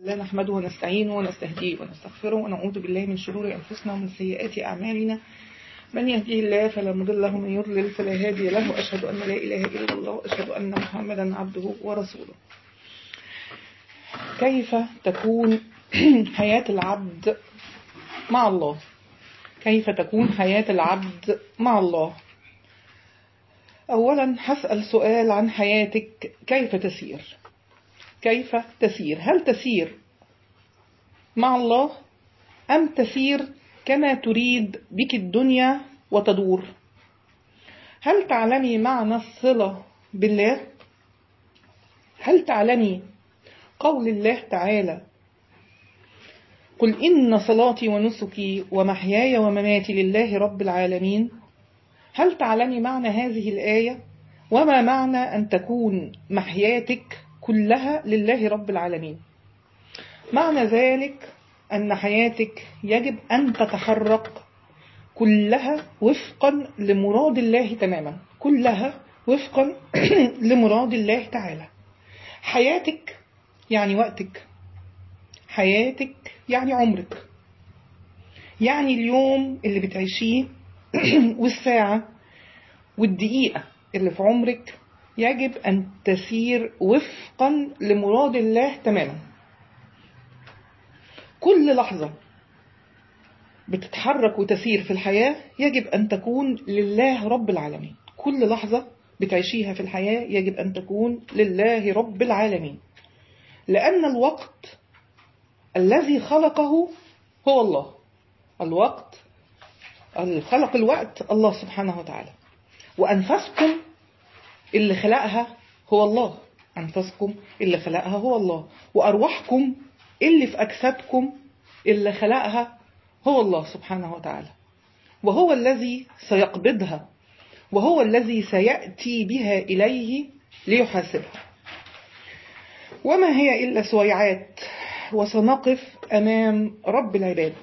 لا نحمده ونستعينه ونستهديه ونستغفره ونعوذ بالله من شرور أنفسنا ومن سيئات أعمالنا من يهديه الله فلا مضل له ومن يضلل فلا هادي له وأشهد أن لا إله إلا الله وأشهد أن محمدا عبده ورسوله كيف تكون حياة العبد مع الله كيف تكون حياة العبد مع الله أولا هسأل سؤال عن حياتك كيف تسير كيف تسير هل تسير مع الله أم تسير كما تريد بك الدنيا وتدور هل تعلمي معنى الصلة بالله هل تعلمي قول الله تعالى قل إن صلاتي ونسكي ومحياي ومماتي لله رب العالمين هل تعلمي معنى هذه الآية وما معنى أن تكون محياتك كلها لله رب العالمين معنى ذلك أن حياتك يجب أن تتحرك كلها وفقا لمراد الله تماما كلها وفقا لمراد الله تعالى حياتك يعني وقتك حياتك يعني عمرك يعني اليوم اللي بتعيشيه والساعة والدقيقة اللي في عمرك يجب أن تسير وفقا لمراد الله تماما كل لحظة بتتحرك وتسير في الحياة يجب أن تكون لله رب العالمين كل لحظة بتعيشيها في الحياة يجب أن تكون لله رب العالمين لأن الوقت الذي خلقه هو الله الوقت خلق الوقت الله سبحانه وتعالى وأنفسكم اللي خلقها هو الله أنفسكم اللي خلقها هو الله وأرواحكم اللي في أجسادكم اللي خلقها هو الله سبحانه وتعالى وهو الذي سيقبضها وهو الذي سيأتي بها إليه ليحاسبها وما هي إلا سويعات وسنقف أمام رب العباد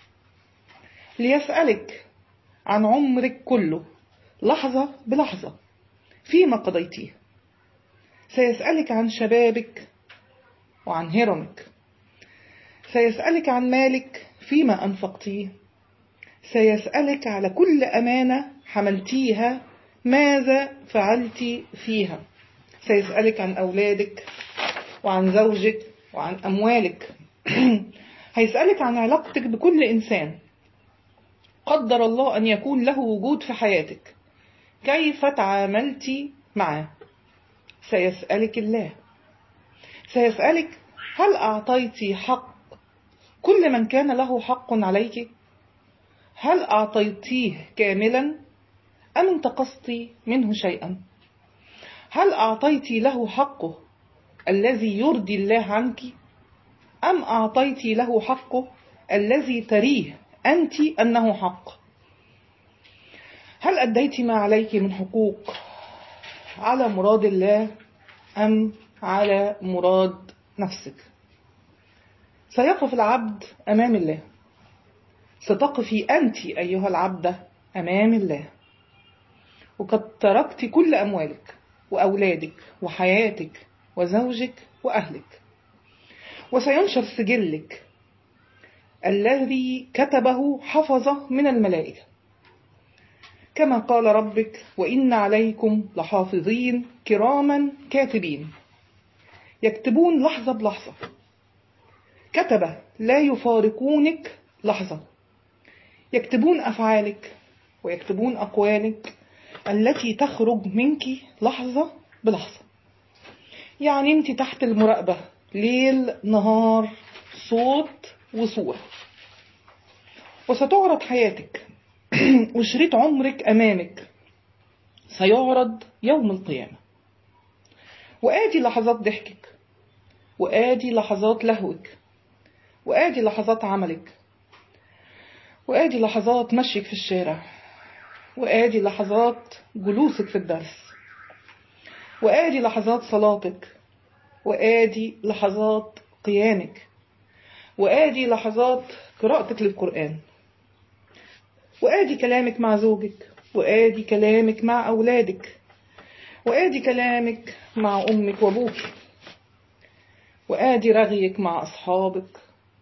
ليسألك عن عمرك كله لحظة بلحظة فيما قضيتيه سيسألك عن شبابك وعن هرمك سيسألك عن مالك فيما أنفقتيه سيسألك على كل أمانة حملتيها ماذا فعلت فيها سيسألك عن أولادك وعن زوجك وعن أموالك هيسألك عن علاقتك بكل إنسان قدر الله أن يكون له وجود في حياتك كيف تعاملت معه سيسألك الله سيسألك هل أعطيت حق كل من كان له حق عليك هل أعطيتيه كاملا أم انتقصت منه شيئا هل أعطيت له حقه الذي يرضي الله عنك أم أعطيت له حقه الذي تريه أنت أنه حق هل أديت ما عليك من حقوق على مراد الله أم على مراد نفسك سيقف العبد أمام الله ستقفي أنت أيها العبدة أمام الله وقد تركت كل أموالك وأولادك وحياتك وزوجك وأهلك وسينشر سجلك الذي كتبه حفظه من الملائكة كما قال ربك وإن عليكم لحافظين كراما كاتبين يكتبون لحظة بلحظة كتب لا يفارقونك لحظة يكتبون أفعالك ويكتبون أقوالك التي تخرج منك لحظة بلحظة يعني انت تحت المراقبة ليل نهار صوت وصورة وستعرض حياتك وشريط عمرك أمامك سيعرض يوم القيامة وآدي لحظات ضحكك وآدي لحظات لهوك وآدي لحظات عملك وآدي لحظات مشيك في الشارع وآدي لحظات جلوسك في الدرس وآدي لحظات صلاتك وآدي لحظات قيامك وآدي لحظات قراءتك للقرآن وآدي كلامك مع زوجك وآدي كلامك مع أولادك وآدي كلامك مع أمك وأبوك وآدي رغيك مع أصحابك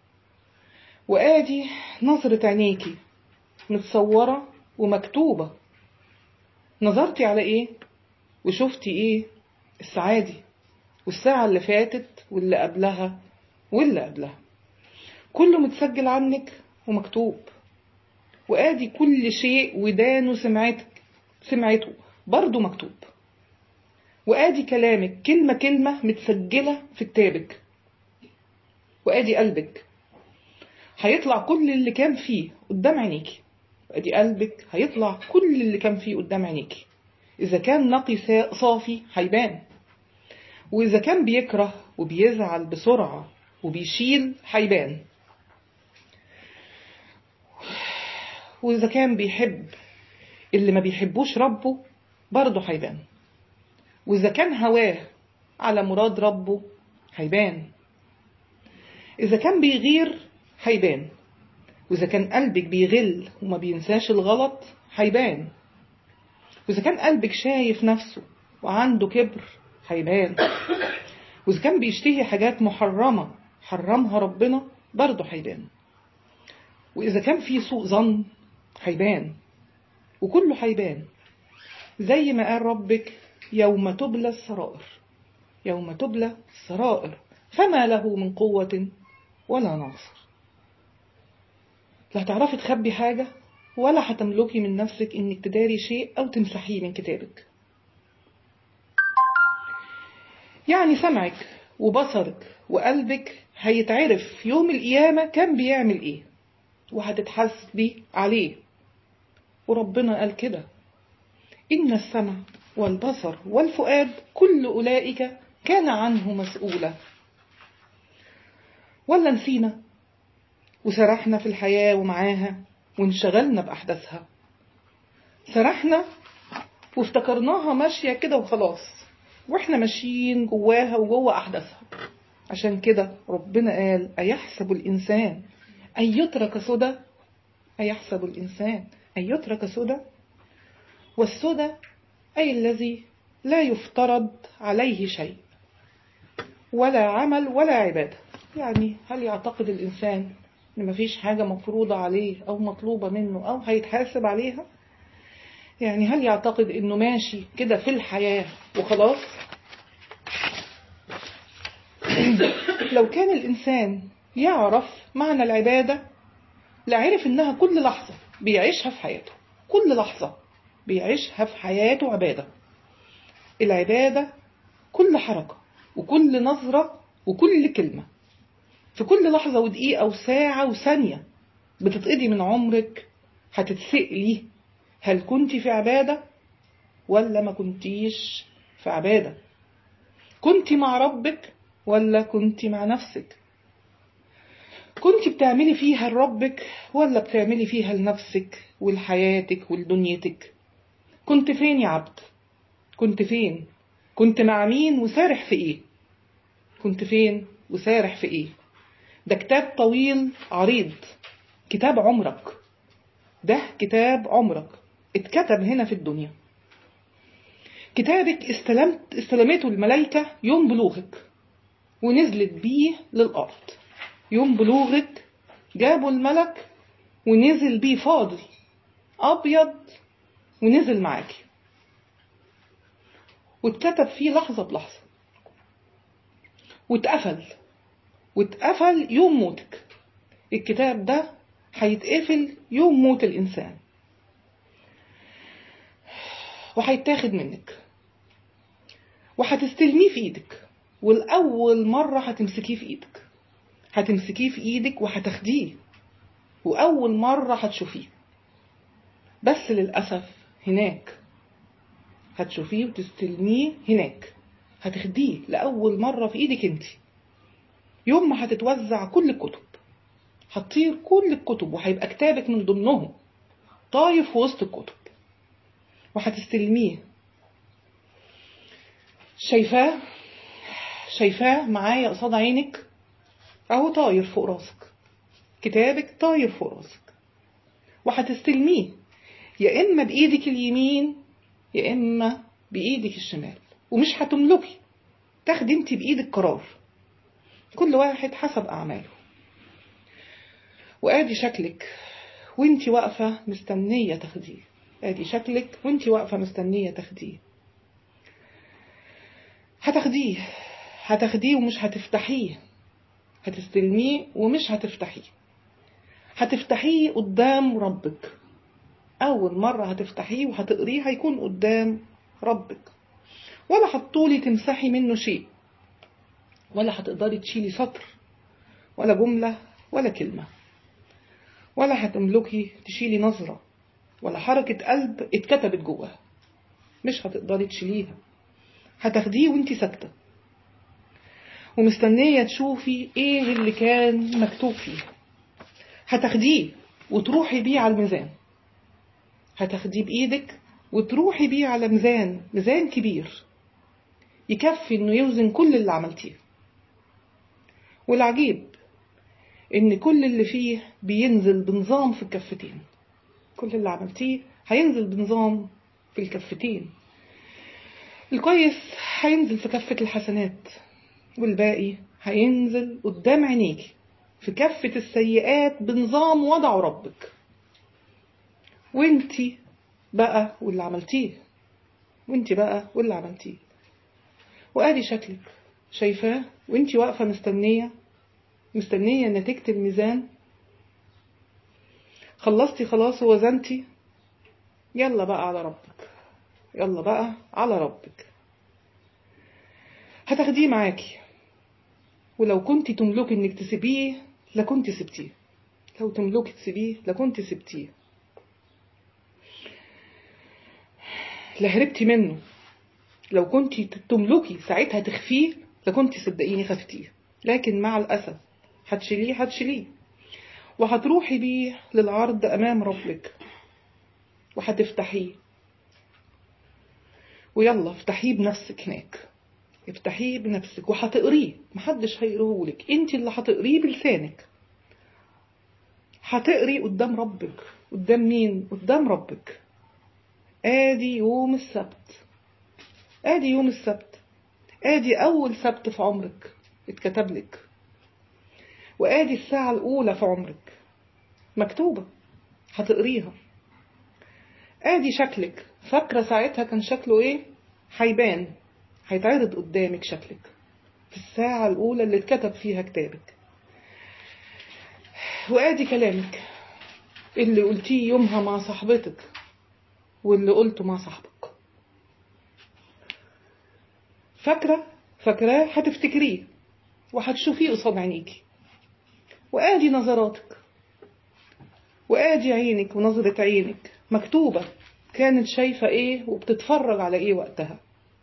وآدي نظرة عينيكي متصورة ومكتوبة نظرتي على ايه وشفتي ايه السعادي والساعة اللي فاتت واللي قبلها واللي قبلها كله متسجل عنك ومكتوب وآدي كل شيء ودانه سمعتك سمعته برضه مكتوب وآدي كلامك كلمة كلمة متسجلة في كتابك وآدي قلبك هيطلع كل اللي كان فيه قدام عينيكي ادي قلبك هيطلع كل اللي كان فيه قدام عينيكي اذا كان نقي صافي هيبان واذا كان بيكره وبيزعل بسرعة وبيشيل هيبان واذا كان بيحب اللي ما بيحبوش ربه برضه هيبان واذا كان هواه على مراد ربه هيبان اذا كان بيغير هيبان وإذا كان قلبك بيغل وما بينساش الغلط هيبان وإذا كان قلبك شايف نفسه وعنده كبر هيبان وإذا كان بيشتهي حاجات محرمة حرمها ربنا برضه هيبان وإذا كان في سوء ظن هيبان وكله هيبان زي ما قال ربك يوم تبلى السرائر يوم تبلى السرائر فما له من قوة ولا ناصر لا هتعرفي تخبي حاجة ولا هتملكي من نفسك انك تداري شيء او تمسحيه من كتابك يعني سمعك وبصرك وقلبك هيتعرف يوم القيامة كان بيعمل ايه وهتتحاسبي عليه وربنا قال كده إن السمع والبصر والفؤاد كل أولئك كان عنه مسؤولا ولا نسينا وسرحنا في الحياة ومعاها وانشغلنا بأحداثها سرحنا وافتكرناها ماشية كده وخلاص واحنا ماشيين جواها وجوه أحداثها عشان كده ربنا قال أيحسب الإنسان أن يترك سدى أيحسب الإنسان أن يترك سدى والسدى أي الذي لا يفترض عليه شيء ولا عمل ولا عبادة يعني هل يعتقد الإنسان إن مفيش حاجة مفروضة عليه أو مطلوبة منه أو هيتحاسب عليها يعني هل يعتقد إنه ماشي كده في الحياة وخلاص لو كان الإنسان يعرف معنى العبادة لعرف إنها كل لحظة بيعيشها في حياته كل لحظة بيعيشها في حياته عبادة العبادة كل حركة وكل نظرة وكل كلمة في كل لحظة ودقيقة وساعة وثانية بتتقضي من عمرك هتتسألي هل كنت في عبادة ولا ما كنتيش في عبادة كنت مع ربك ولا كنت مع نفسك كنت بتعملي فيها لربك ولا بتعملي فيها لنفسك ولحياتك ولدنيتك كنت فين يا عبد كنت فين كنت مع مين وسارح في ايه كنت فين وسارح في ايه ده كتاب طويل عريض كتاب عمرك ده كتاب عمرك اتكتب هنا في الدنيا كتابك استلمت استلمته الملائكة يوم بلوغك ونزلت بيه للأرض يوم بلوغك جابوا الملك ونزل بيه فاضي أبيض ونزل معاكي واتكتب فيه لحظة بلحظة واتقفل واتقفل يوم موتك الكتاب ده هيتقفل يوم موت الإنسان وهيتاخد منك وهتستلميه في ايدك والأول مرة هتمسكيه في ايدك هتمسكيه في ايدك وهتاخديه وأول مرة هتشوفيه بس للأسف هناك هتشوفيه وتستلميه هناك هتاخديه لأول مرة في ايدك انت يوم ما هتتوزع كل الكتب هتطير كل الكتب وهيبقى كتابك من ضمنهم طاير في وسط الكتب وهتستلميه شايفاه شايفاه معايا قصاد عينك اهو طاير فوق راسك كتابك طاير فوق راسك وهتستلميه يا اما بايدك اليمين يا اما بايدك الشمال ومش هتملكي تاخدي انت بايدك قرار كل واحد حسب أعماله وآدي شكلك وانت واقفة مستنية تاخديه ادي شكلك وانت واقفة مستنية تاخديه هتاخديه هتاخديه ومش هتفتحيه هتستلميه ومش هتفتحيه هتفتحيه قدام ربك أول مرة هتفتحيه وهتقريه هيكون قدام ربك ولا هتطولي تمسحي منه شيء ولا هتقدري تشيلي سطر ولا جملة ولا كلمة ولا هتملكي تشيلي نظرة ولا حركة قلب اتكتبت جواها مش هتقدري تشيليها هتاخديه وانتي ساكتة ومستنية تشوفي ايه اللي كان مكتوب فيه هتاخديه وتروحي بيه على الميزان هتاخديه بإيدك وتروحي بيه على ميزان ميزان كبير يكفي انه يوزن كل اللي عملتيه والعجيب ان كل اللي فيه بينزل بنظام في الكفتين كل اللي عملتيه هينزل بنظام في الكفتين الكويس هينزل في كفة الحسنات والباقي هينزل قدام عينيكي في كفة السيئات بنظام وضعه ربك وانتي بقى واللي عملتيه وانتي بقى واللي عملتيه وادي شكلك شايفاه وانتي واقفة مستنية مستنية نتيجة الميزان خلصتي خلاص ووزنتي يلا بقى على ربك يلا بقى على ربك هتاخديه معاكي ولو كنت تملكي انك تسيبيه لكنت سبتيه لو تملكي تسيبيه لكنت سبتيه لا هربتي منه لو كنت تملكي ساعتها تخفيه لكنت صدقيني خفتيه لكن مع الأسف هتشيليه هتشيليه وهتروحي بيه للعرض أمام ربك وهتفتحيه ويلا افتحيه بنفسك هناك افتحيه بنفسك وهتقريه محدش هيقريهولك انت اللي هتقريه بلسانك هتقري قدام ربك قدام مين قدام ربك ادي يوم السبت ادي يوم السبت ادي اول سبت في عمرك اتكتب لك وادي الساعة الاولى في عمرك مكتوبة هتقريها ادي شكلك فاكرة ساعتها كان شكله ايه هيبان هيتعرض قدامك شكلك في الساعة الأولى اللي اتكتب فيها كتابك وآدي كلامك اللي قلتيه يومها مع صاحبتك واللي قلته مع صاحبك فاكرة فاكراه هتفتكريه وهتشوفيه قصاد عينيكي وآدي نظراتك وآدي عينك ونظرة عينك مكتوبة كانت شايفة ايه وبتتفرج على ايه وقتها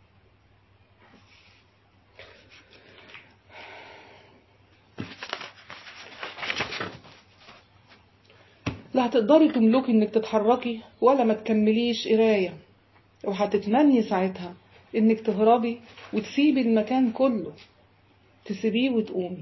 لا هتقدري تملكي انك تتحركي ولا ما تكمليش قراية وهتتمني ساعتها انك تهربي وتسيبي المكان كله تسيبيه وتقومي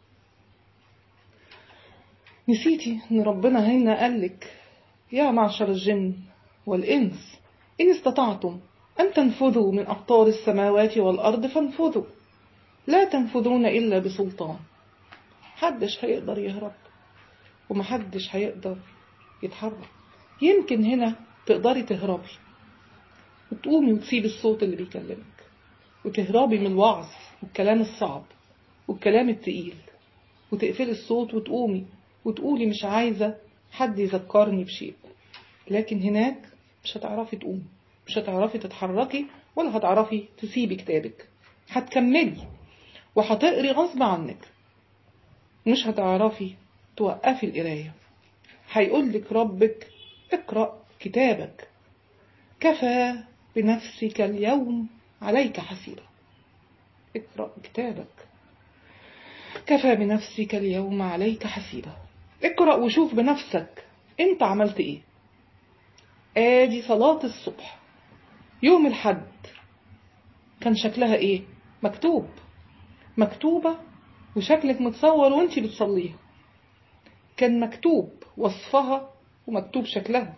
نسيتي ان ربنا هنا قالك يا معشر الجن والإنس إن استطعتم أن تنفذوا من أقطار السماوات والأرض فانفذوا لا تنفذون إلا بسلطان محدش هيقدر يهرب ومحدش هيقدر يتحرك يمكن هنا تقدري تهربي وتقومي وتسيبي الصوت اللي بيكلمك وتهربي من الوعظ والكلام الصعب والكلام التقيل وتقفلي الصوت وتقومي وتقولي مش عايزة حد يذكرني بشيء لكن هناك مش هتعرفي تقومي مش هتعرفي تتحركي ولا هتعرفي تسيبي كتابك هتكملي وهتقري غصب عنك مش هتعرفي توقفي القراية هيقولك ربك اقرأ كتابك كفى بنفسك اليوم عليك حسيبا اقرأ كتابك كفى بنفسك اليوم عليك حسيبا اقرأ وشوف بنفسك انت عملت ايه ادي صلاة الصبح يوم الحد كان شكلها ايه مكتوب مكتوبة وشكلك متصور وانتي بتصليها كان مكتوب وصفها ومكتوب شكلها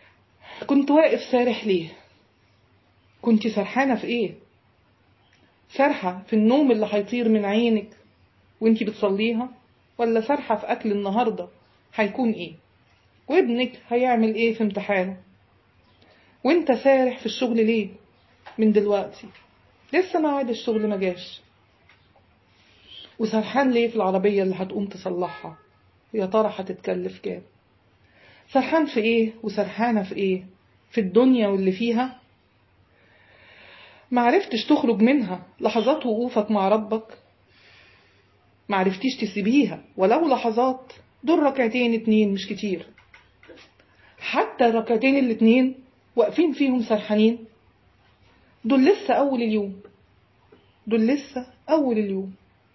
كنت واقف سارح ليه كنت سرحانة في ايه سرحة في النوم اللي هيطير من عينك وانتي بتصليها ولا سرحة في أكل النهاردة هيكون ايه وابنك هيعمل ايه في امتحانه وانت سارح في الشغل ليه من دلوقتي لسه ميعاد الشغل ما جاش وسرحان ليه في العربية اللي هتقوم تصلحها يا ترى هتتكلف كام سرحان في ايه وسرحانة في ايه في الدنيا واللي فيها معرفتش تخرج منها لحظات وقوفك مع ربك معرفتيش تسيبيها ولو لحظات دول ركعتين اتنين مش كتير حتى ركعتين الاتنين واقفين فيهم سرحانين دول لسه أول اليوم دول لسه أول اليوم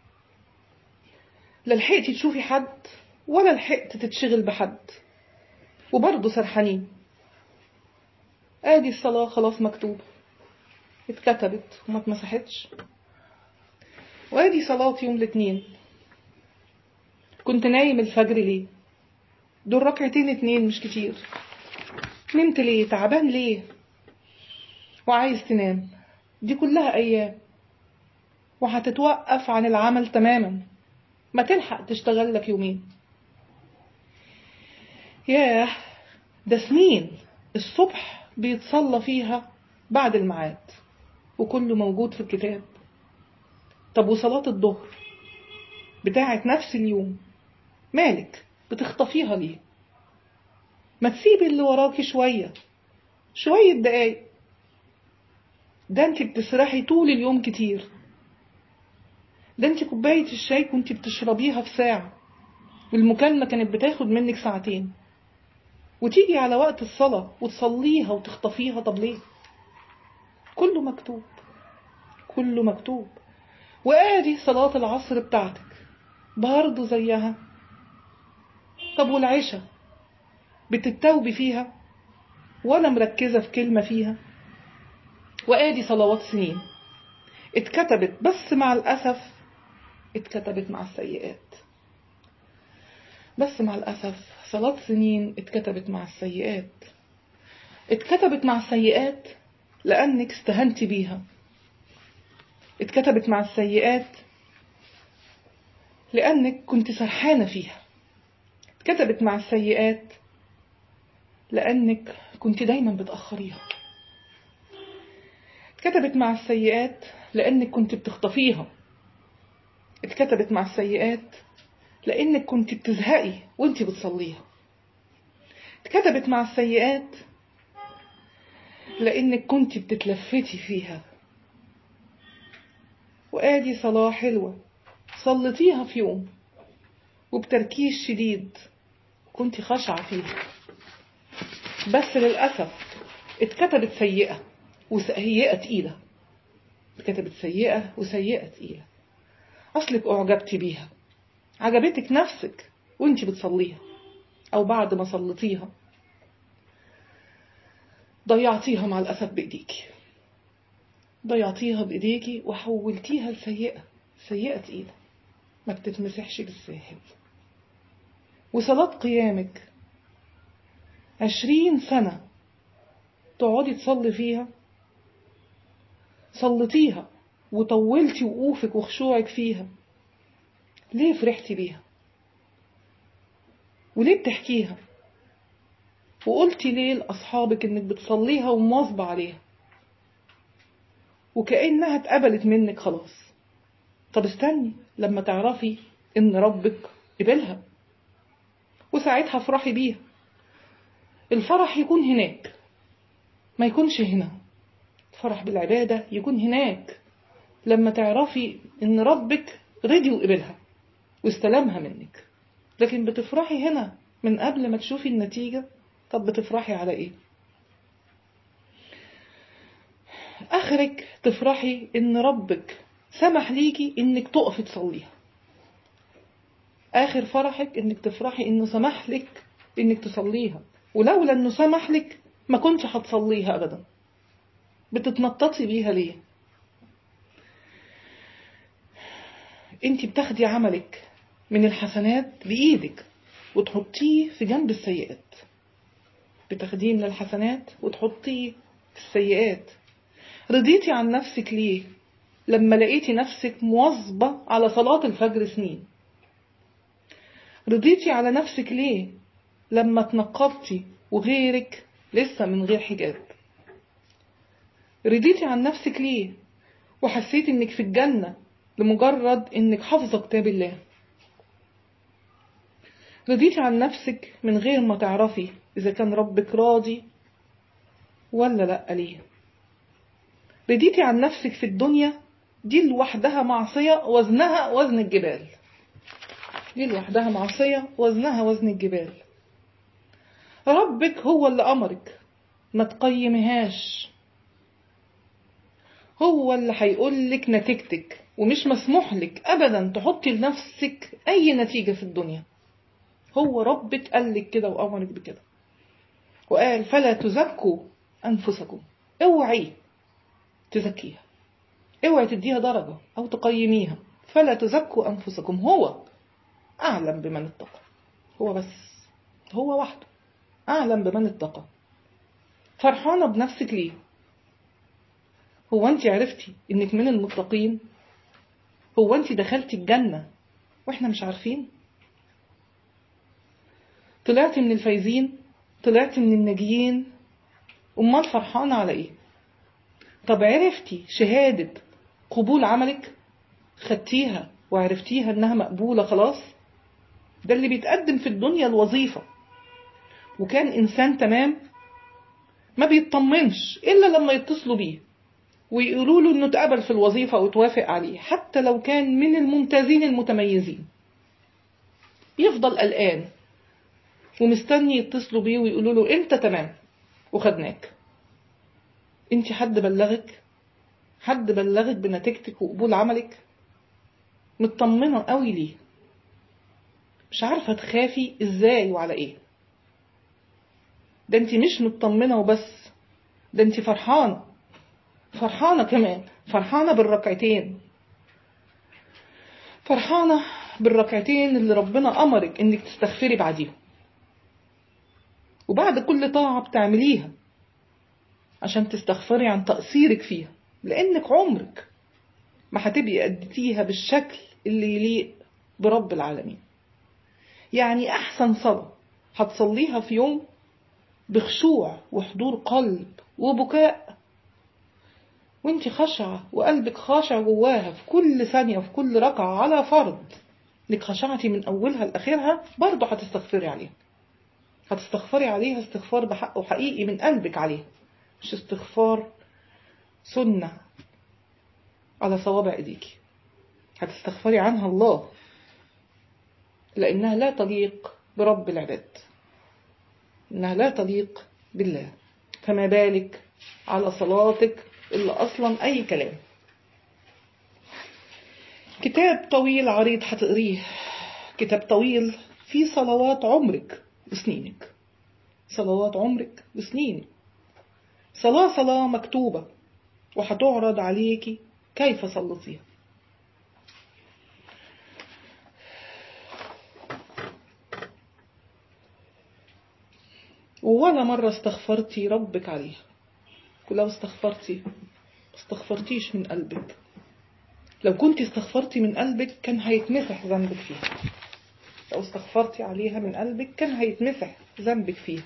لا لحقتي تشوفي حد ولا لحقت تتشغل بحد وبرضه سرحانين ادي الصلاة خلاص مكتوبة اتكتبت وما اتمسحتش وادي صلاة يوم الاثنين كنت نايم الفجر ليه دول ركعتين اتنين مش كتير نمت ليه تعبان ليه وعايز تنام دي كلها ايام وهتتوقف عن العمل تماما ما تلحق تشتغل لك يومين ياه ده سنين الصبح بيتصلى فيها بعد الميعاد وكله موجود في الكتاب طب وصلاة الظهر بتاعت نفس اليوم مالك بتخطفيها ليه ما تسيبي اللي وراكي شوية شوية دقايق ده انت بتسرحي طول اليوم كتير ده انت كوباية الشاي كنت بتشربيها في ساعة والمكالمة كانت بتاخد منك ساعتين وتيجي على وقت الصلاة وتصليها وتخطفيها طب ليه كله مكتوب كله مكتوب وادي صلاة العصر بتاعتك برضه زيها طب والعشاء بتتوبي فيها ولا مركزة في كلمة فيها وادي صلوات سنين اتكتبت بس مع الأسف اتكتبت مع السيئات بس مع الأسف صلاة سنين اتكتبت مع السيئات اتكتبت مع السيئات لأنك استهنتي بيها اتكتبت مع السيئات لأنك كنت سرحانة فيها اتكتبت مع السيئات لأنك كنت دايما بتأخريها اتكتبت مع السيئات لأنك كنت بتخطفيها اتكتبت مع السيئات لأنك كنت بتزهقي وانت بتصليها اتكتبت مع السيئات لأنك كنت بتتلفتي فيها وآدي صلاة حلوة صلتيها في يوم وبتركيز شديد كنت خاشعة فيها بس للأسف اتكتبت سيئة وسيئة تقيلة اتكتبت سيئة وسيئة تقيلة أصلك أعجبتي بيها عجبتك نفسك وانت بتصليها أو بعد ما صليتيها ضيعتيها مع الأسف بإيديكي ضيعتيها بإيديكي وحولتيها لسيئة سيئة تقيلة ما بتتمسحش بالساهل وصلاة قيامك عشرين سنة تقعدي تصلي فيها صلتيها وطولتي وقوفك وخشوعك فيها ليه فرحتي بيها وليه بتحكيها وقلتي ليه لأصحابك انك بتصليها ومواظبة عليها وكأنها اتقبلت منك خلاص طب استني لما تعرفي ان ربك قبلها وساعتها افرحي بيها الفرح يكون هناك ما يكونش هنا الفرح بالعبادة يكون هناك لما تعرفي ان ربك رضي وقبلها واستلمها منك لكن بتفرحي هنا من قبل ما تشوفي النتيجة طب بتفرحي على ايه اخرك تفرحي ان ربك سمح ليكي انك تقفي تصليها اخر فرحك انك تفرحي انه سمح لك انك تصليها ولولا انه سمح لك ما كنتش هتصليها ابدا بتتنططي بيها ليه انت بتاخدي عملك من الحسنات بإيدك وتحطيه في جنب السيئات بتاخديه من الحسنات وتحطيه في السيئات رضيتي عن نفسك ليه لما لقيتي نفسك مواظبة على صلاة الفجر سنين رضيتي على نفسك ليه لما تنقبتي وغيرك لسه من غير حجاب رضيتي عن نفسك ليه وحسيتي انك في الجنة لمجرد انك حافظة كتاب الله رضيتي عن نفسك من غير ما تعرفي اذا كان ربك راضي ولا لا ليه رضيتي عن نفسك في الدنيا دي لوحدها معصية وزنها وزن الجبال دي لوحدها معصية وزنها وزن الجبال ربك هو اللي أمرك ما تقيمهاش هو اللي هيقول لك نتيجتك ومش مسموح لك أبدا تحطي لنفسك أي نتيجة في الدنيا هو ربك قال لك كده وأمرك بكده وقال فلا تزكوا أنفسكم اوعي تزكيها اوعي تديها درجة أو تقيميها فلا تزكوا أنفسكم هو أعلم بمن اتقى هو بس هو وحده أعلم بمن اتقى فرحانة بنفسك ليه هو أنت عرفتي إنك من المتقين هو أنت دخلتي الجنة وإحنا مش عارفين طلعتي من الفايزين طلعتي من الناجيين أمال فرحانة على إيه طب عرفتي شهادة قبول عملك خدتيها وعرفتيها إنها مقبولة خلاص ده اللي بيتقدم في الدنيا الوظيفة وكان إنسان تمام ما بيطمنش إلا لما يتصلوا بيه ويقولوا له إنه اتقبل في الوظيفة وتوافق عليه حتى لو كان من الممتازين المتميزين يفضل قلقان ومستني يتصلوا بيه ويقولوا له انت تمام وخدناك انت حد بلغك حد بلغك بنتيجتك وقبول عملك مطمنة قوي ليه مش عارفة تخافي ازاي وعلى ايه ده انت مش مطمنة وبس ده انت فرحانة فرحانة كمان فرحانة بالركعتين فرحانة بالركعتين اللي ربنا أمرك إنك تستغفري بعديهم وبعد كل طاعة بتعمليها عشان تستغفري عن تقصيرك فيها لأنك عمرك ما هتبقي أديتيها بالشكل اللي يليق برب العالمين يعني أحسن صلاة هتصليها في يوم بخشوع وحضور قلب وبكاء وانت خشعة وقلبك خاشع جواها في كل ثانية وفي كل ركعة على فرض انك خشعتي من أولها لآخرها برضه هتستغفري عليها هتستغفري عليها استغفار بحق وحقيقي من قلبك عليها مش استغفار سنة على صوابع ايديكي هتستغفري عنها الله لأنها لا تليق برب العباد إنها لا تليق بالله فما بالك على صلاتك إلا أصلا أي كلام كتاب طويل عريض هتقريه كتاب طويل فيه صلوات عمرك وسنينك صلوات عمرك وسنينك صلاة صلاة مكتوبة وهتعرض عليكي كيف صلتيها ولا مرة استغفرتي ربك عليها ولو استغفرتي استغفرتيش من قلبك لو كنت استغفرتي من قلبك كان هيتمسح ذنبك فيها لو استغفرتي عليها من قلبك كان هيتمسح ذنبك فيها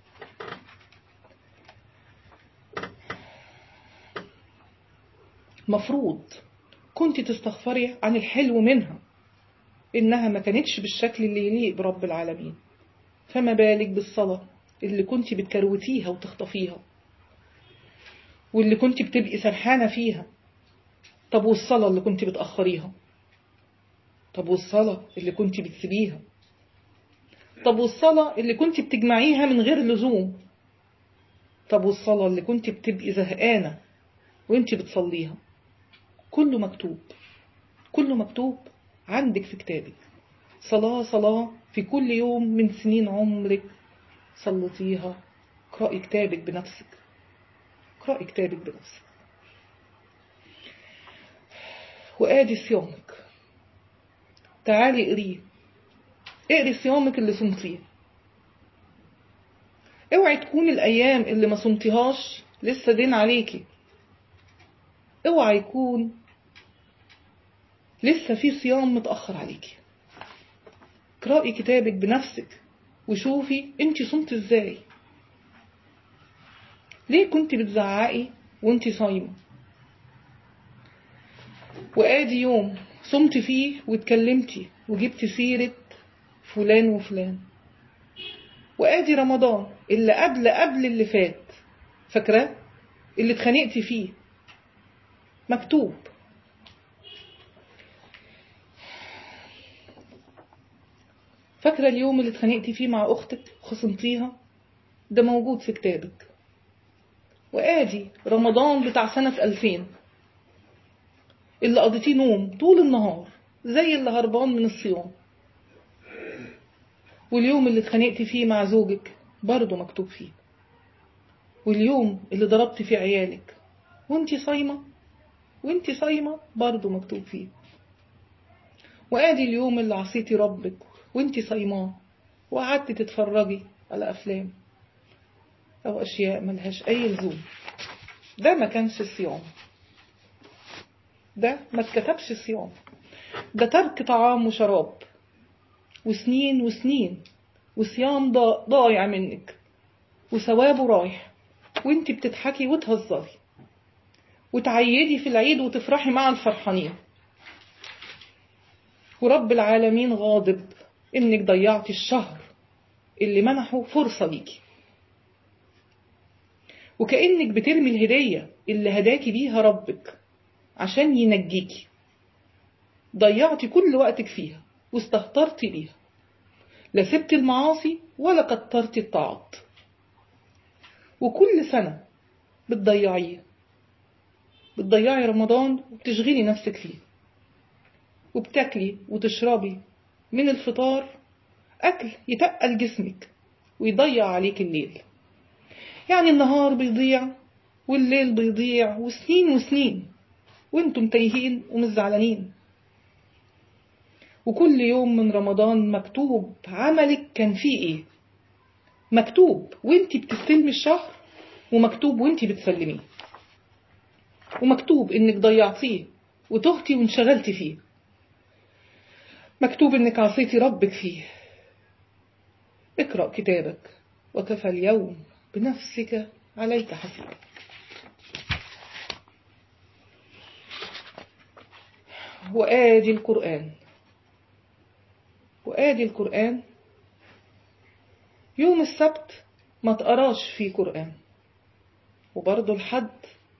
مفروض كنت تستغفري عن الحلو منها إنها ما كانتش بالشكل اللي يليق برب العالمين فما بالك بالصلاة اللي كنت بتكروتيها وتخطفيها واللي كنت بتبقي سرحانة فيها طب والصلاة اللي كنت بتأخريها طب والصلاة اللي كنت بتسيبيها طب والصلاة اللي كنت بتجمعيها من غير لزوم طب والصلاة اللي كنت بتبقي زهقانة وانت بتصليها كله مكتوب كله مكتوب عندك في كتابك صلاة صلاة في كل يوم من سنين عمرك صلتيها اقرأي كتابك بنفسك اقرأي كتابك بنفسك وآدي صيامك تعالي اقريه اقري صيامك اللي صمتيه اوعي تكون الايام اللي ما صمتيهاش لسه دين عليكي اوعي يكون لسه في صيام متأخر عليكي اقرأي كتابك بنفسك وشوفي انت صمت ازاي ليه كنت بتزعقي وانت صايمة وادي يوم صمت فيه واتكلمتي وجبت سيرة فلان وفلان وادي رمضان اللي قبل قبل اللي فات فاكراه اللي اتخانقتي فيه مكتوب فاكرة اليوم اللي اتخانقتي فيه مع أختك خصمتيها ده موجود في كتابك وآدي رمضان بتاع سنة 2000 اللي قضيتيه نوم طول النهار زي اللي هربان من الصيام واليوم اللي اتخانقتي فيه مع زوجك برضه مكتوب فيه واليوم اللي ضربتي فيه عيالك وانتي صايمة وانتي صايمة برضه مكتوب فيه وادي اليوم اللي عصيتي ربك وانتي صايماه وقعدتي تتفرجي على افلام او اشياء ملهاش اي لزوم ده ما كانش صيام ده ما اتكتبش صيام ده ترك طعام وشراب وسنين وسنين وصيام ضايع منك وثوابه رايح وانت بتضحكي وتهزري وتعيدي في العيد وتفرحي مع الفرحانين ورب العالمين غاضب انك ضيعتي الشهر اللي منحه فرصة ليكي وكأنك بترمي الهدية اللي هداكي بيها ربك عشان ينجيكي ضيعتي كل وقتك فيها واستهترتي بيها لا سبتي المعاصي ولا كترتي الطاعات وكل سنة بتضيعيه بتضيعي رمضان وبتشغلي نفسك فيه وبتاكلي وتشربي من الفطار أكل يتقل جسمك ويضيع عليك الليل يعني النهار بيضيع والليل بيضيع وسنين وسنين وانتم تايهين ومش زعلانين وكل يوم من رمضان مكتوب عملك كان فيه ايه مكتوب وانت بتستلمي الشهر ومكتوب وانت بتسلميه ومكتوب انك ضيعتيه وتهتي وانشغلتي فيه مكتوب انك عصيتي ربك فيه اقرأ كتابك وكفى اليوم بنفسك عليك حسيبا وآدي القرآن وآدي القرآن يوم السبت ما تقراش فيه قرآن وبرضه الحد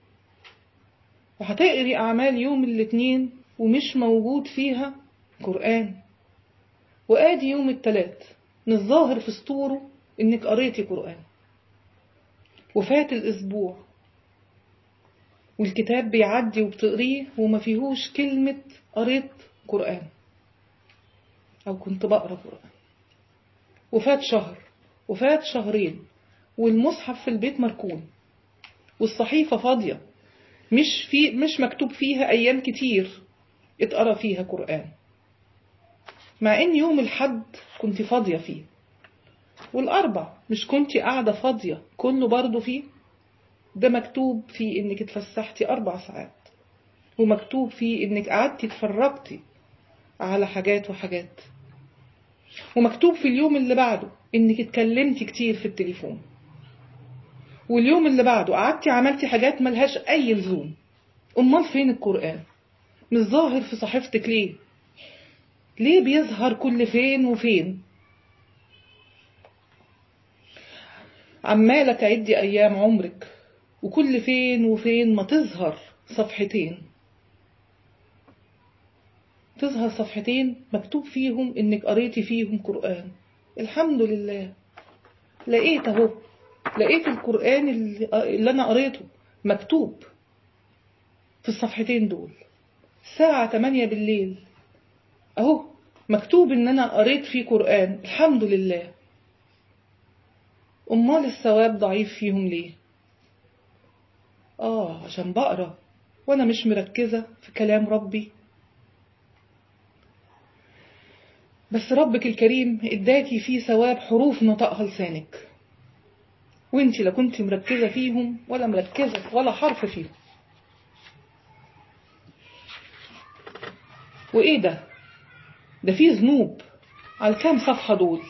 وهتقري أعمال يوم الاثنين ومش موجود فيها قرآن وآدي يوم التلات من الظاهر في سطوره إنك قريتي قرآن وفات الأسبوع والكتاب بيعدي وبتقريه وما فيهوش كلمة قريت قرآن أو كنت بقرأ قرآن وفات شهر وفات شهرين والمصحف في البيت مركون والصحيفة فاضية مش في مش مكتوب فيها أيام كتير اتقرا فيها قرآن مع إن يوم الحد كنت فاضية فيه والأربع مش كنت قاعدة فاضية كله برضه فيه ده مكتوب فيه إنك اتفسحتي أربع ساعات ومكتوب فيه إنك قعدتي اتفرجتي على حاجات وحاجات ومكتوب في اليوم اللي بعده إنك اتكلمتي كتير في التليفون واليوم اللي بعده قعدتي عملتي حاجات ملهاش أي لزوم أمال فين القرآن مش ظاهر في صحيفتك ليه ليه بيظهر كل فين وفين عمالة تعدي أيام عمرك وكل فين وفين ما تظهر صفحتين تظهر صفحتين مكتوب فيهم إنك قريتي فيهم قرآن الحمد لله لقيت أهو لقيت القرآن اللي أنا قريته مكتوب في الصفحتين دول الساعة 8 بالليل أهو مكتوب إن أنا قريت فيه قرآن الحمد لله أمال الثواب ضعيف فيهم ليه آه عشان بقرأ وأنا مش مركزة في كلام ربي بس ربك الكريم اداكي فيه ثواب حروف نطقها لسانك وانت لا كنت مركزة فيهم ولا مركزة ولا حرف فيهم وإيه ده ده فيه ذنوب على كام صفحة دول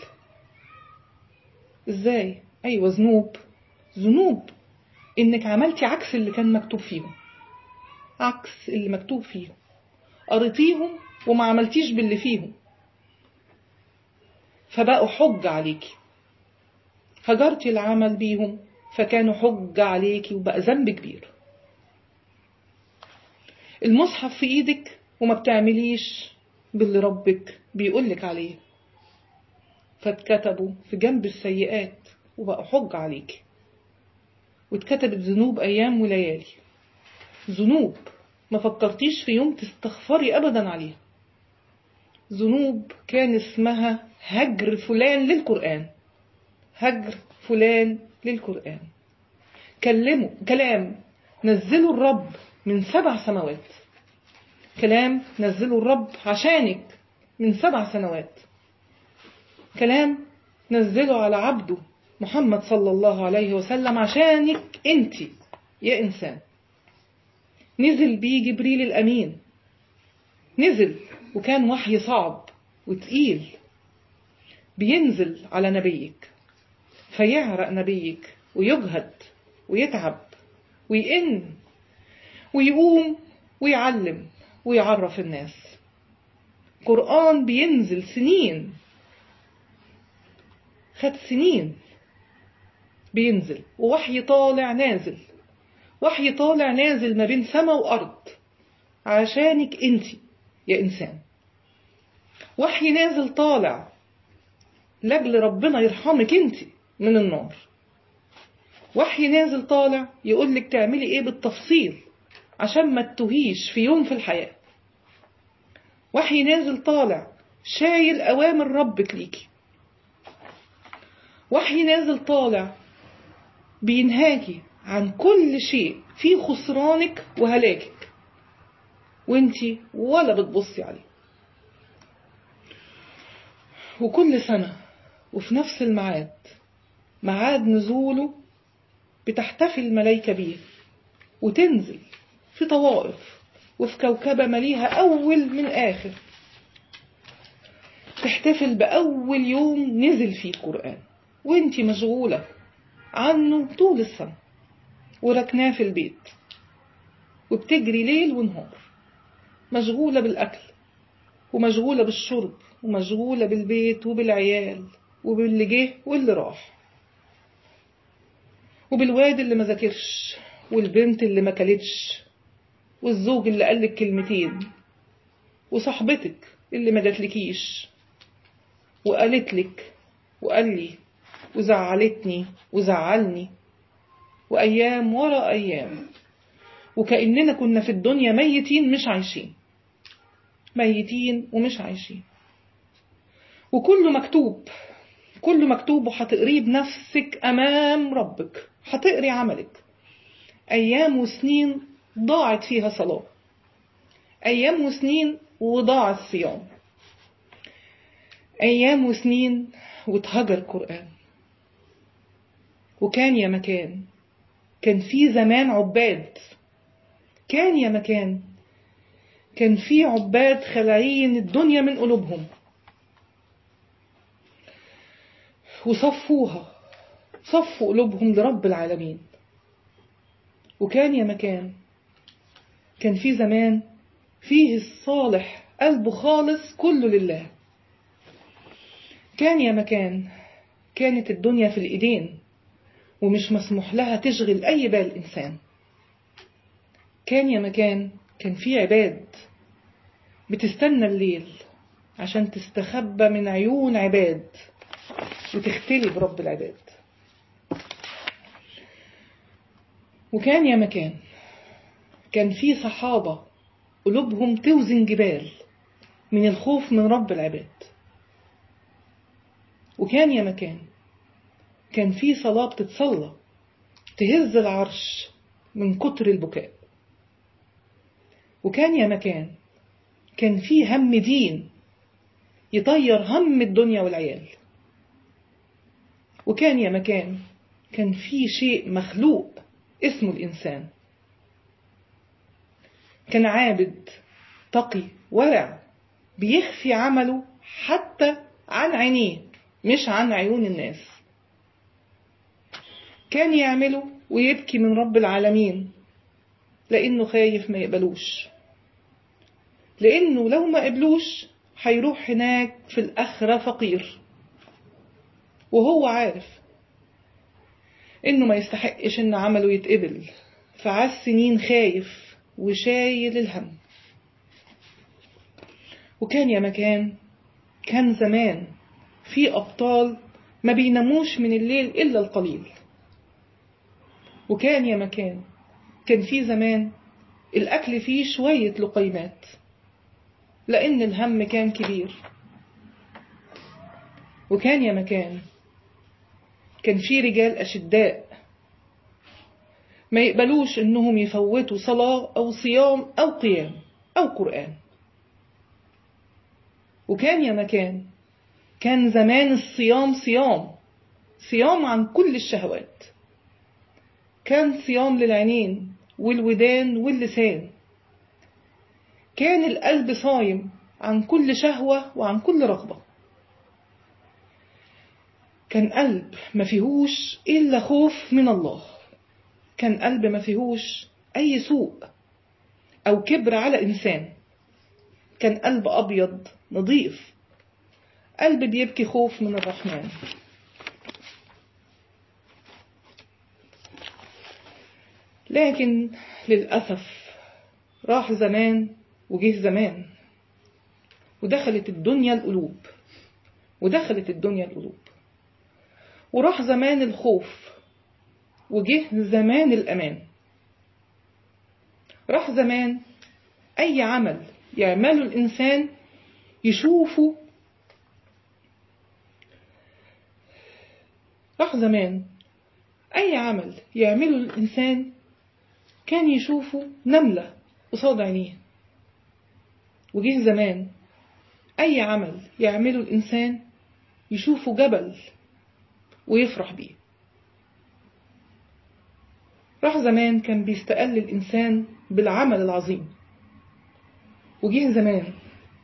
إزاي أيوة ذنوب ذنوب إنك عملتي عكس اللي كان مكتوب فيهم عكس اللي مكتوب فيهم قريتيهم وما عملتيش باللي فيهم فبقوا حج عليكي هجرتي العمل بيهم فكانوا حج عليكي وبقى ذنب كبير المصحف في ايدك وما بتعمليش باللي ربك بيقولك عليه فاتكتبوا في جنب السيئات وبقوا حج عليك واتكتبت ذنوب أيام وليالي ذنوب ما فكرتيش في يوم تستغفري أبدا عليها ذنوب كان اسمها هجر فلان للقرآن هجر فلان للقرآن كلموا كلام نزلوا الرب من سبع سنوات كلام نزلوا الرب عشانك من سبع سنوات كلام نزله على عبده محمد صلى الله عليه وسلم عشانك انت يا إنسان نزل بيه جبريل الأمين نزل وكان وحي صعب وتقيل بينزل على نبيك فيعرق نبيك ويجهد ويتعب ويئن ويقوم ويعلم ويعرف الناس قرآن بينزل سنين خد سنين بينزل ووحي طالع نازل وحي طالع نازل ما بين سما وأرض عشانك انت يا إنسان وحي نازل طالع لجل ربنا يرحمك انت من النار وحي نازل طالع يقولك تعملي ايه بالتفصيل عشان ما تتوهيش في يوم في الحياة وحي نازل طالع شايل أوامر ربك ليكي وحي نازل طالع بينهاكي عن كل شيء في خسرانك وهلاكك وانتي ولا بتبصي عليه وكل سنة وفي نفس الميعاد ميعاد نزوله بتحتفل الملايكة بيه وتنزل في طوائف وفي كوكبة مليها أول من آخر تحتفل بأول يوم نزل فيه القرآن وانتي مشغولة عنه طول السنة وركناه في البيت وبتجري ليل ونهار مشغولة بالأكل ومشغولة بالشرب ومشغولة بالبيت وبالعيال وباللي جه واللي راح وبالواد اللي ما ذاكرش والبنت اللي ما كلتش والزوج اللي قالك كلمتين وصاحبتك اللي ما جاتلكيش وقالت لك وقال لي وزعلتني وزعلني وأيام ورا أيام وكأننا كنا في الدنيا ميتين مش عايشين ميتين ومش عايشين وكله مكتوب كله مكتوب وهتقريه بنفسك أمام ربك هتقري عملك أيام وسنين ضاعت فيها صلاة أيام وسنين وضاع الصيام أيام وسنين واتهجر القرآن وكان يا مكان كان في زمان عباد كان يا مكان كان في عباد خلاعين الدنيا من قلوبهم وصفوها صفوا قلوبهم لرب العالمين وكان يا مكان كان في زمان فيه الصالح قلبه خالص كله لله كان يا مكان كانت الدنيا في الإيدين ومش مسموح لها تشغل أي بال إنسان كان يا مكان كان في عباد بتستنى الليل عشان تستخبى من عيون عباد وتختلي برب العباد وكان يا مكان كان في صحابة قلوبهم توزن جبال من الخوف من رب العباد وكان يا مكان كان في صلاة بتتصلى تهز العرش من كتر البكاء وكان يا مكان كان في هم دين يطير هم الدنيا والعيال وكان يا مكان كان في شيء مخلوق اسمه الإنسان كان عابد تقي ورع بيخفي عمله حتى عن عينيه مش عن عيون الناس كان يعمله ويبكي من رب العالمين لأنه خايف ما يقبلوش لأنه لو ما قبلوش هيروح هناك في الآخرة فقير وهو عارف إنه ما يستحقش إن عمله يتقبل فعاش سنين خايف وشايل الهم وكان يا مكان كان زمان في أبطال ما بيناموش من الليل إلا القليل وكان يا مكان كان في زمان الأكل فيه شوية لقيمات لأن الهم كان كبير وكان يا مكان كان في رجال أشداء ما يقبلوش إنهم يفوتوا صلاة أو صيام أو قيام أو قرآن وكان يا مكان كان زمان الصيام صيام صيام عن كل الشهوات كان صيام للعينين والودان واللسان كان القلب صايم عن كل شهوة وعن كل رغبة كان قلب ما فيهوش إلا خوف من الله كان قلب ما فيهوش أي سوء أو كبر على إنسان كان قلب أبيض نظيف قلب بيبكي خوف من الرحمن لكن للأسف راح زمان وجه زمان ودخلت الدنيا القلوب ودخلت الدنيا القلوب وراح زمان الخوف وجه زمان الأمان راح زمان أي عمل يعمله الإنسان يشوفه راح زمان أي عمل يعمله الإنسان كان يشوفه نملة قصاد عينيه وجه زمان أي عمل يعمله الإنسان يشوفه جبل ويفرح بيه راح زمان كان بيستقل الإنسان بالعمل العظيم وجه زمان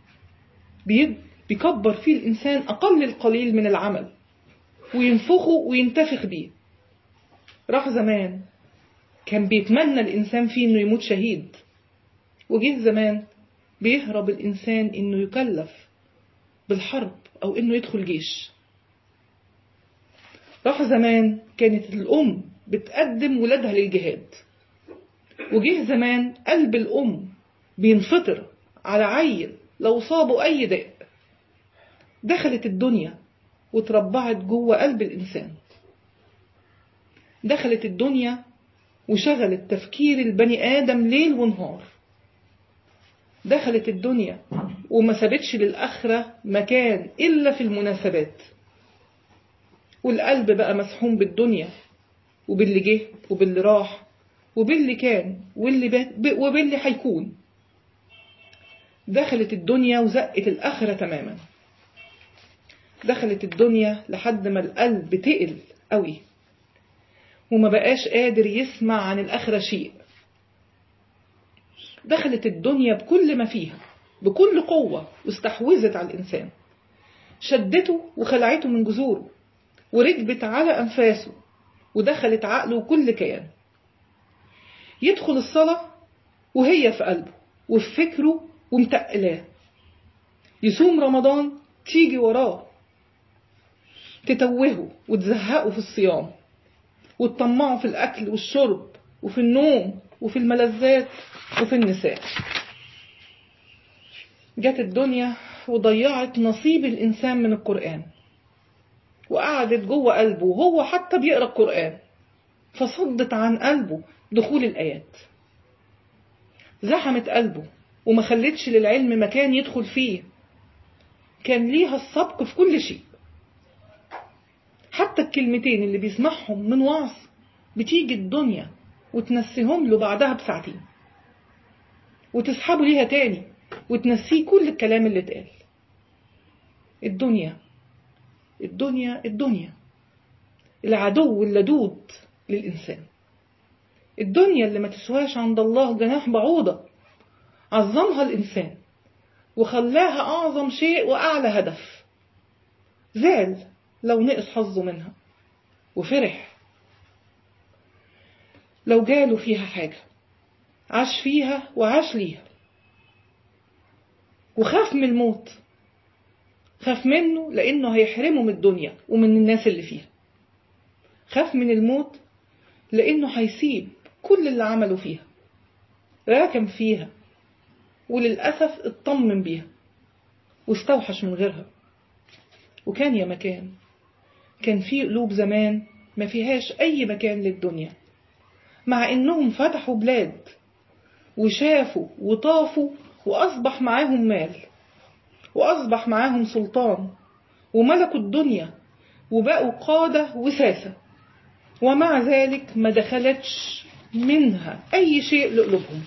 بيكبر فيه الإنسان أقل القليل من العمل وينفخه وينتفخ بيه راح زمان كان بيتمنى الإنسان فيه إنه يموت شهيد وجه زمان بيهرب الإنسان إنه يكلف بالحرب أو إنه يدخل جيش راح زمان كانت الأم بتقدم ولادها للجهاد وجه زمان قلب الأم بينفطر على عيل لو صابه أي داء دخلت الدنيا وتربعت جوه قلب الإنسان دخلت الدنيا وشغلت تفكير البني آدم ليل ونهار دخلت الدنيا وما سابتش للآخرة مكان إلا في المناسبات والقلب بقى مسحوم بالدنيا وباللي جه وباللي راح وباللي كان واللي بات وباللي هيكون دخلت الدنيا وزقت الآخرة تماما دخلت الدنيا لحد ما القلب تقل قوي وما بقاش قادر يسمع عن الآخرة شيء دخلت الدنيا بكل ما فيها بكل قوة واستحوذت على الإنسان شدته وخلعته من جذوره وركبت على أنفاسه ودخلت عقله وكل كيان يدخل الصلاة وهي في قلبه وفي فكره ومتقلاه يصوم رمضان تيجي وراه تتوهه وتزهقه في الصيام وتطمعه في الأكل والشرب وفي النوم وفي الملذات وفي النساء جت الدنيا وضيعت نصيب الإنسان من القرآن وقعدت جوه قلبه وهو حتى بيقرأ القرآن فصدت عن قلبه دخول الآيات زحمت قلبه وما خلتش للعلم مكان يدخل فيه كان ليها السبق في كل شيء حتى الكلمتين اللي بيسمعهم من وعظ بتيجي الدنيا وتنسيهم له بعدها بساعتين وتسحبه ليها تاني وتنسيه كل الكلام اللي اتقال الدنيا الدنيا الدنيا العدو اللدود للإنسان الدنيا اللي ما تسواش عند الله جناح بعوضة عظمها الإنسان وخلاها أعظم شيء وأعلى هدف زعل لو نقص حظه منها وفرح لو جاله فيها حاجة عاش فيها وعاش ليها وخاف من الموت خاف منه لأنه هيحرمه من الدنيا ومن الناس اللي فيها خاف من الموت لأنه هيسيب كل اللي عمله فيها راكم فيها وللأسف اطمن بيها واستوحش من غيرها وكان يا مكان كان في قلوب زمان ما فيهاش أي مكان للدنيا مع إنهم فتحوا بلاد وشافوا وطافوا وأصبح معاهم مال وأصبح معاهم سلطان وملكوا الدنيا وبقوا قادة وساسة ومع ذلك ما دخلتش منها أي شيء لقلوبهم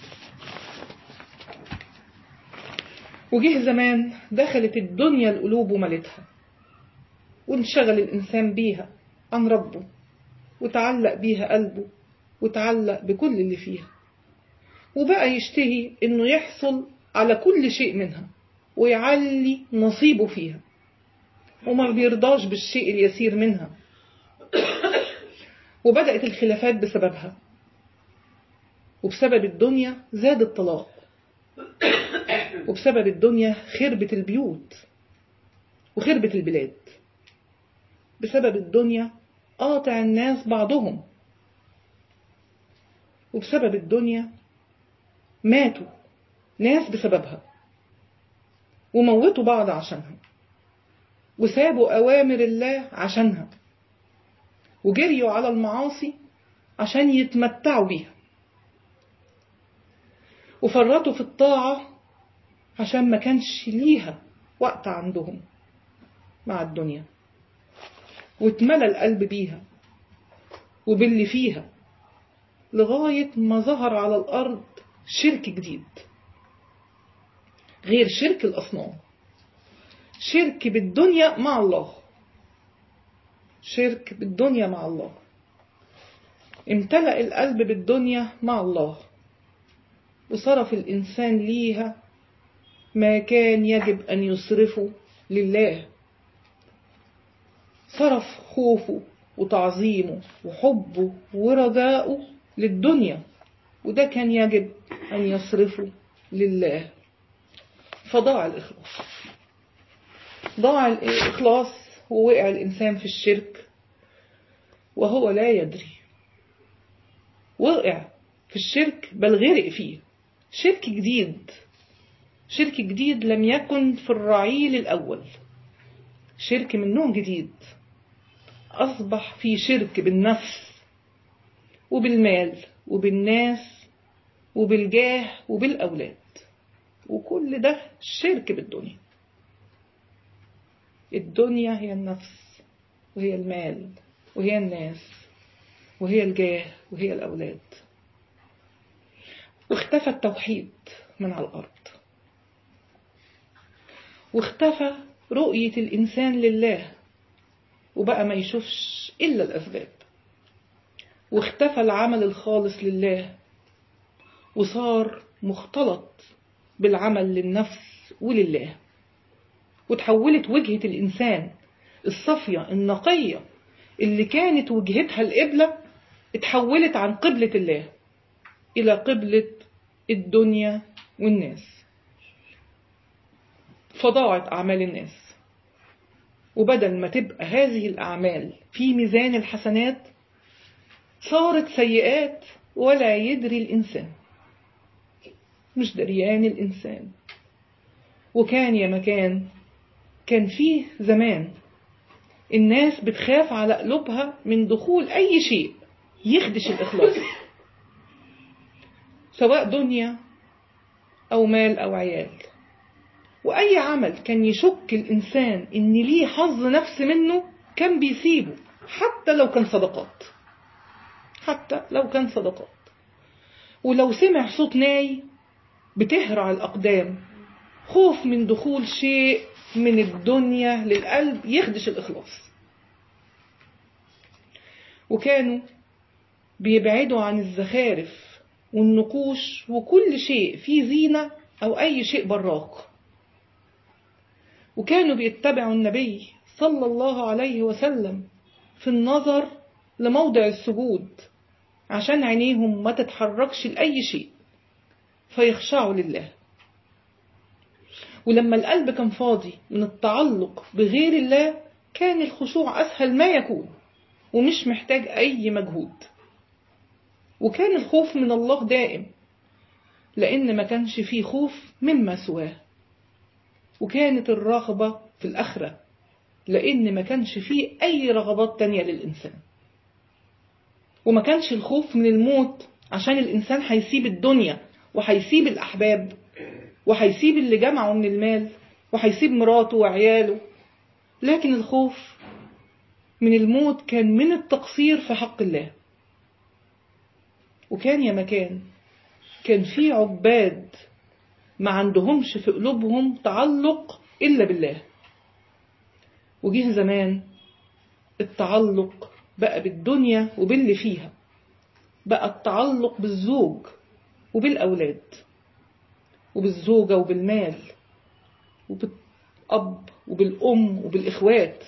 وجه زمان دخلت الدنيا القلوب وملتها وانشغل الإنسان بيها عن ربه وتعلق بيها قلبه وتعلق بكل اللي فيها وبقى يشتهي انه يحصل على كل شيء منها ويعلي نصيبه فيها وما بيرضاش بالشيء اليسير منها وبدأت الخلافات بسببها وبسبب الدنيا زاد الطلاق وبسبب الدنيا خربت البيوت وخربت البلاد بسبب الدنيا قاطع الناس بعضهم وبسبب الدنيا ماتوا ناس بسببها وموتوا بعض عشانها وسابوا أوامر الله عشانها وجريوا على المعاصي عشان يتمتعوا بيها وفرطوا في الطاعة عشان ما كانش ليها وقت عندهم مع الدنيا واتملى القلب بيها وباللي فيها لغاية ما ظهر على الأرض شرك جديد غير شرك الأصنام شرك بالدنيا مع الله شرك بالدنيا مع الله امتلأ القلب بالدنيا مع الله وصرف الإنسان ليها ما كان يجب أن يصرفه لله صرف خوفه وتعظيمه وحبه ورجاؤه للدنيا وده كان يجب أن يصرفه لله فضاع الإخلاص ضاع الإخلاص ووقع الإنسان في الشرك وهو لا يدري وقع في الشرك بل غرق فيه شرك جديد شرك جديد لم يكن في الرعيل الأول شرك من نوع جديد أصبح في شرك بالنفس وبالمال وبالناس وبالجاه وبالأولاد وكل ده شرك بالدنيا الدنيا هي النفس وهي المال وهي الناس وهي الجاه وهي الأولاد واختفى التوحيد من على الأرض واختفى رؤية الإنسان لله وبقى ما يشوفش إلا الأسباب واختفى العمل الخالص لله وصار مختلط بالعمل للنفس ولله وتحولت وجهة الإنسان الصافية النقية اللي كانت وجهتها القبلة اتحولت عن قبلة الله إلى قبلة الدنيا والناس فضاعت أعمال الناس وبدل ما تبقى هذه الأعمال في ميزان الحسنات صارت سيئات ولا يدري الإنسان مش دريان الإنسان وكان يا مكان كان فيه زمان الناس بتخاف على قلوبها من دخول أي شيء يخدش الإخلاص سواء دنيا أو مال أو عيال وأي عمل كان يشك الإنسان إن ليه حظ نفس منه كان بيسيبه حتى لو كان صدقات حتى لو كان صدقات ولو سمع صوت ناي بتهرع الأقدام خوف من دخول شيء من الدنيا للقلب يخدش الإخلاص وكانوا بيبعدوا عن الزخارف والنقوش وكل شيء فيه زينة أو أي شيء براق وكانوا بيتبعوا النبي صلى الله عليه وسلم في النظر لموضع السجود عشان عينيهم ما تتحركش لأي شيء فيخشعوا لله ولما القلب كان فاضي من التعلق بغير الله كان الخشوع أسهل ما يكون ومش محتاج أي مجهود وكان الخوف من الله دائم لأن ما كانش فيه خوف مما سواه وكانت الرغبة في الآخرة لأن ما كانش فيه أي رغبات تانية للإنسان وما كانش الخوف من الموت عشان الإنسان هيسيب الدنيا وهيسيب الأحباب وهيسيب اللي جمعه من المال وهيسيب مراته وعياله لكن الخوف من الموت كان من التقصير في حق الله وكان يا مكان كان في عباد ما عندهمش في قلوبهم تعلق إلا بالله وجه زمان التعلق بقى بالدنيا وباللي فيها بقى التعلق بالزوج وبالأولاد وبالزوجة وبالمال وبالأب وبالأم وبالإخوات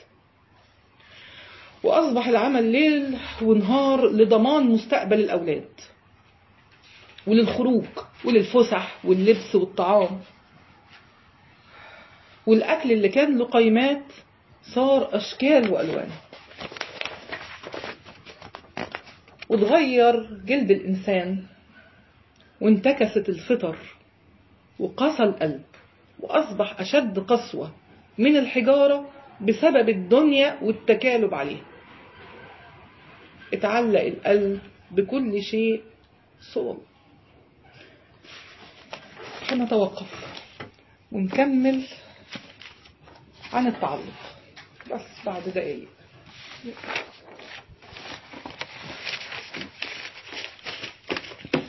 وأصبح العمل ليل ونهار لضمان مستقبل الأولاد وللخروج وللفسح واللبس والطعام والأكل اللي كان له قيمات صار أشكال وألوان وتغير جلد الإنسان وانتكست الفطر وقسى القلب وأصبح أشد قسوة من الحجارة بسبب الدنيا والتكالب عليها اتعلق القلب بكل شيء صور هنتوقف ونكمل عن التعلق بس بعد دقايق